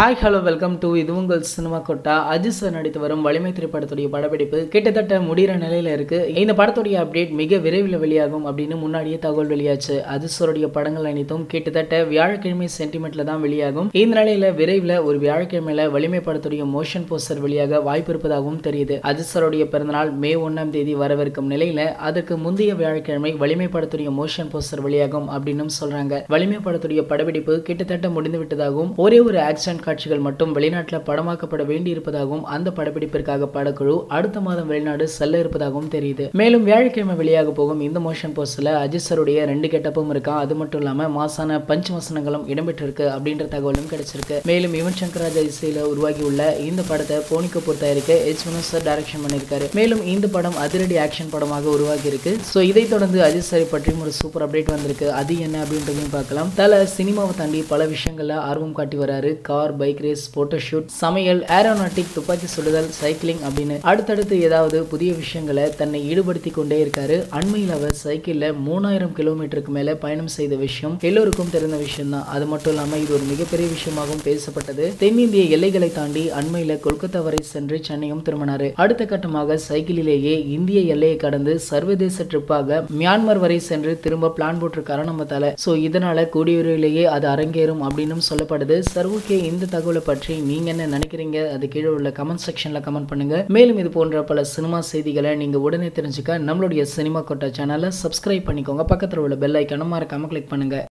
hi hello welcome to இது உங்கள் cinema கொட்டா அஜித் சார் நடித்து வரும் வலிமை திரைப்படத்துடைய படப்பிடிப்பு கிட்டத்தட்ட முடிகிற நிலையில இருக்கு இந்த படத்துடைய அப்டேட் மிக விரைவில் வெளியாகும் அப்படின்னு முன்னாடியே தகவல் வெளியாச்சு அஜித் சாருடைய படங்கள் அனைத்தும் கிட்டத்தட்ட வியாழக்கிழமை சென்டிமெண்ட்ல தான் வெளியாகும் இந்த நிலையில விரைவில் ஒரு வியாழக்கிழமையில வலிமை படத்துடைய மோஷன் போஸ்டர் வெளியாக வாய்ப்பு இருப்பதாகவும் தெரியுது அஜித் சாருடைய பிறந்தநாள் மே ஒன்னாம் தேதி வரவிருக்கும் நிலையில அதற்கு முந்தைய வியாழக்கிழமை வலிமை படத்துடைய மோஷன் போஸ்டர் வெளியாகும் அப்படின்னு சொல்றாங்க வலிமை படத்துடைய படப்பிடிப்பு கிட்டத்தட்ட முடிந்து விட்டதாகவும் ஒரே ஒரு ஆக்ஷன் காட்சிகள் மட்டும் வெளிநாட்டில் படமாக்கப்பட வேண்டி இருப்பதாகவும் அந்த படப்பிடிப்பிற்காக படக்குழு அடுத்த மாதம் வெளிநாடு செல்ல இருப்பதாகவும் தெரியுது மேலும் வியாழக்கிழமை வெளியாக போகும் இந்த மோஷன் போஸ்ட்ல அஜித் சருடைய ரெண்டு கெட்டப்பும் இருக்கா அது மட்டும் இல்லாம மாசான பஞ்ச் வசனங்களும் இடம்பெற்றிருக்கு அப்படின்ற தகவலும் கிடைச்சிருக்கு மேலும் யுவன் சங்கர் ராஜா இசையில உருவாகி உள்ள இந்த படத்தை போனி கபூர் தயாரிக்க எச் வினோத் சார் டைரக்ஷன் பண்ணியிருக்காரு மேலும் இந்த படம் அதிரடி ஆக்ஷன் படமாக உருவாகி இருக்கு ஸோ இதை தொடர்ந்து அஜித் சாரை பற்றியும் ஒரு சூப்பர் அப்டேட் வந்திருக்கு அது என்ன அப்படின்றதையும் பார்க்கலாம் தல சினிமாவை தாண்டி பல விஷயங்கள்ல ஆர்வம் காட்டி வராரு car bike race photo shoot சமையல் ஏரோநாட்டிக் துப்பாக்கி சுடுதல் சைக்கிளிங் அப்படின்னு அடுத்தடுத்து ஏதாவது புதிய விஷயங்களை தன்னை ஈடுபடுத்தி கொண்டே இருக்காரு அண்மையில் அவர் சைக்கிள்ல மூணாயிரம் கிலோமீட்டருக்கு மேல பயணம் செய்த விஷயம் எல்லோருக்கும் தெரிந்த விஷயம் தான் அது மட்டும் இல்லாம இது ஒரு மிகப்பெரிய விஷயமாகவும் பேசப்பட்டது தென்னிந்திய எல்லைகளை தாண்டி அண்மையில கொல்கத்தா வரை சென்று சென்னையும் திரும்பினாரு அடுத்த கட்டமாக சைக்கிளிலேயே இந்திய எல்லையை கடந்து சர்வதேச ட்ரிப்பாக மியான்மர் வரை சென்று திரும்ப பிளான் போட்டிருக்காரு நம்ம தலை ஸோ இதனால கூடிய விரைவிலேயே அது அரங்கேறும் அப்படின்னு சொல்லப்படுது சர் ஓகே இந்த தகவலை பற்றி நீங்க என்ன நினைக்கிறீங்க அது கீழே உள்ள கமெண்ட் செக்ஷன்ல கமெண்ட் பண்ணுங்க மேலும் இது போன்ற பல சினிமா செய்திகளை நீங்க உடனே தெரிஞ்சுக்க நம்மளுடைய சினிமா கொட்டா சேனலை சப்ஸ்கிரைப் பண்ணிக்கோங்க பக்கத்தில் உள்ள பெல் ஐக்கான மறக்காம கிளிக் பண்ணுங்க